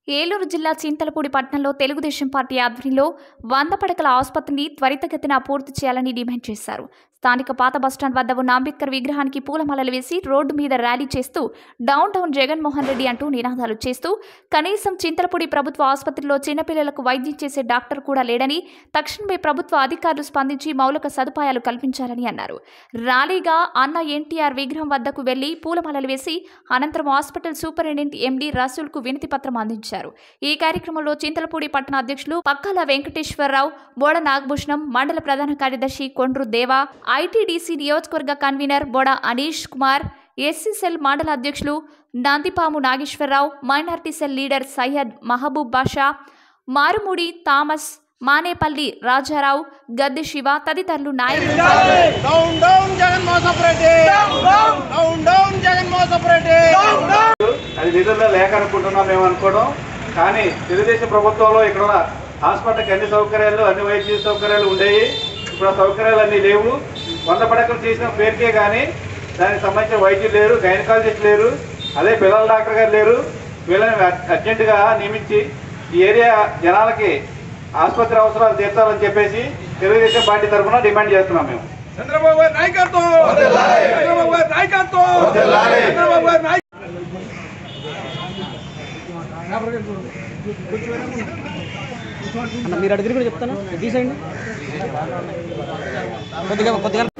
ఏలూరు జిల్లా చింతలపూడి పట్టణంలో తెలుగుదేశం పార్టీ ఆధ్వర్యంలో వంద పడకల ఆసుపత్రిని త్వరితగతిన పూర్తి చేయాలని డిమాండ్ చేశారు స్థానిక పాత బస్టాండ్ వద్ద ఉన్న అంబేద్కర్ విగ్రహానికి పూలమాలలు వేసి రోడ్డు మీద ర్యాలీ చేస్తూ డౌన్ టౌన్ జగన్మోహన్ రెడ్డి అంటూ నినాదాలు చేస్తూ కనీసం చింతలపూడి ప్రభుత్వ ఆసుపత్రిలో చిన్నపిల్లలకు వైద్యం చేసే డాక్టర్ కూడా లేడని తక్షణమే ప్రభుత్వ అధికారులు స్పందించి మౌలిక సదుపాయాలు కల్పించాలని అన్నారు ర్యాలీగా అన్న ఎన్టీఆర్ విగ్రహం వద్దకు వెళ్లి పూలమాలలు వేసి అనంతరం హాస్పిటల్ సూపరింటెండెంట్ ఎండీ రసూల్కు వినతి పత్రం అందించారు ఈ కార్యక్రమంలో చింతలపూడి పట్టణ అధ్యక్షులు పక్కాల వెంకటేశ్వరరావు బోడ నాగభూషణం మండల ప్రధాన కార్యదర్శి కొండ్రు దేవా ఐటీడీసీ నియోజకవర్గ కన్వీనర్ బోడ అనీష్ కుమార్ ఎస్సీసెల్ మండల అధ్యక్షులు Nandipamu Nageswara Rao minority cell leader Syed Mahaboob Basha Marumudi Thomas Manepalli Raja Rao Gadde Siva తదితరులు నాయకులు డౌన్ డౌన్ జగన్ మోసపు రెడ్డి డౌన్ డౌన్ జగన్ మోసపు రెడ్డి అది నిధుల్లో లేక అనుకుంటున్నాం మేము అనుకోవడం కానీ తెలుగుదేశం ప్రభుత్వంలో ఇక్కడ ఉన్న హాస్పిటల్కి అన్ని సౌకర్యాలు అన్ని వైద్య సౌకర్యాలు ఉండేవి ఇప్పుడు ఆ సౌకర్యాలు అన్నీ లేవు వంద పడకలు చేసిన పేరుకే కానీ దానికి సంబంధించిన వైద్యులు లేరు గైనకాలజిస్ట్ లేరు అదే పిల్లల డాక్టర్ గారు లేరు వీళ్ళని అర్జెంటుగా నియమించి ఈ ఏరియా జనాలకి ఆసుపత్రి అవసరాలు తీర్చాలని చెప్పేసి తెలుగుదేశం పార్టీ తరఫున డిమాండ్ చేస్తున్నాం మేము చంద్రబాబు గారి నాయకత్వం చంద్రబాబు గారి నాయకత్వం చంద్రబాబు గారి నాయకత్వం అన్న మీరు అడిగిన కూడా చెప్తాను తీసేయండి కొద్దిగా కొద్దిగా